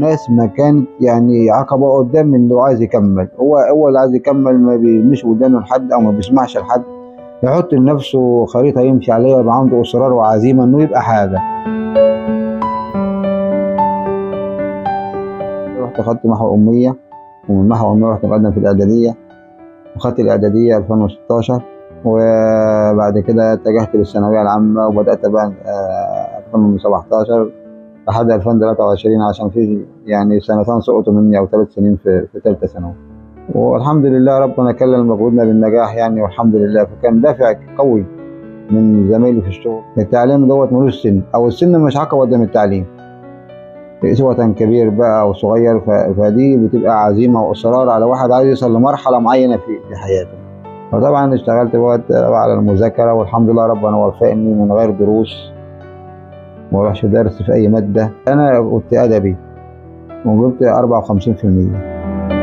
الناس ما كانت يعني عقبه قدام اللي عايز يكمل هو هو اللي عايز يكمل ما بيمشي ودانه لحد او ما بيسمعش لحد يحط لنفسه خريطه يمشي عليها يبقى عنده اصرار وعزيمه انه يبقى حاجه رحت خدت محو اميه ومن محو اميه رحت مقدم في الاعداديه وخدت الاعداديه 2016 وبعد كده اتجهت للثانويه العامه وبدات بقى آه، 2017 لحد 2023 عشان في يعني سنتين سقطوا مني او ثلاث سنين في في ثالثه ثانوي والحمد لله ربنا كلل مجهودنا بالنجاح يعني والحمد لله فكان دافع قوي من زمايلي في الشغل التعليم دوت ملوش سن او السن مش عقبه قدام التعليم سواء كبير بقى او صغير ف- فدي بتبقى عزيمه واصرار على واحد عايز يوصل لمرحله معينه في في حياته فطبعا اشتغلت وقت على المذاكره والحمد لله ربنا وفقني من غير دروس ما اروحش درس في اي ماده انا كنت ادبي وجبت 54%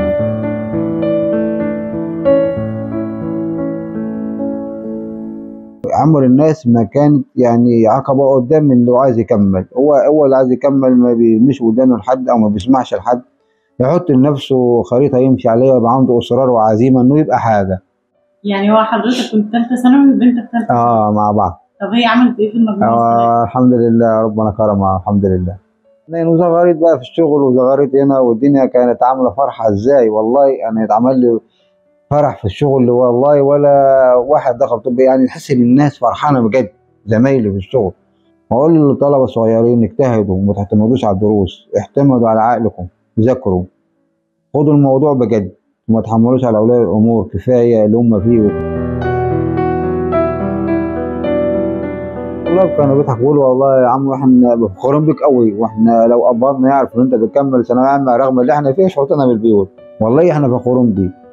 عمر الناس ما كانت يعني عقبه قدام اللي عايز يكمل هو هو اللي عايز يكمل ما بيمشي ودانه لحد او ما بيسمعش لحد يحط لنفسه خريطه يمشي عليها يبقى عنده اصرار وعزيمه انه يبقى حاجه يعني هو حضرتك كنت ثالثه ثانوي وبنتك ثالثه اه مع بعض طب هي عملت ايه في المجموعه السنة آه الحمد لله ربنا كرمها الحمد لله لأن وزغاريت بقى في الشغل وزغاريت هنا والدنيا كانت عاملة فرحة ازاي والله أنا اتعمل لي فرح في الشغل والله ولا واحد دخل طب يعني تحس إن الناس فرحانة بجد زمايلي في الشغل وأقول للطلبة الصغيرين اجتهدوا وما تعتمدوش على الدروس اعتمدوا على عقلكم ذاكروا خدوا الموضوع بجد وما تحملوش على أولياء الأمور كفاية اللي هم فيه والله كانوا بيضحكوا يقولوا والله يا عم احنا فخورين بيك قوي واحنا لو ابهاتنا يعرفوا ان انت بتكمل ثانويه عامه رغم اللي احنا فيه شحوطنا بالبيوت والله احنا فخورين بيك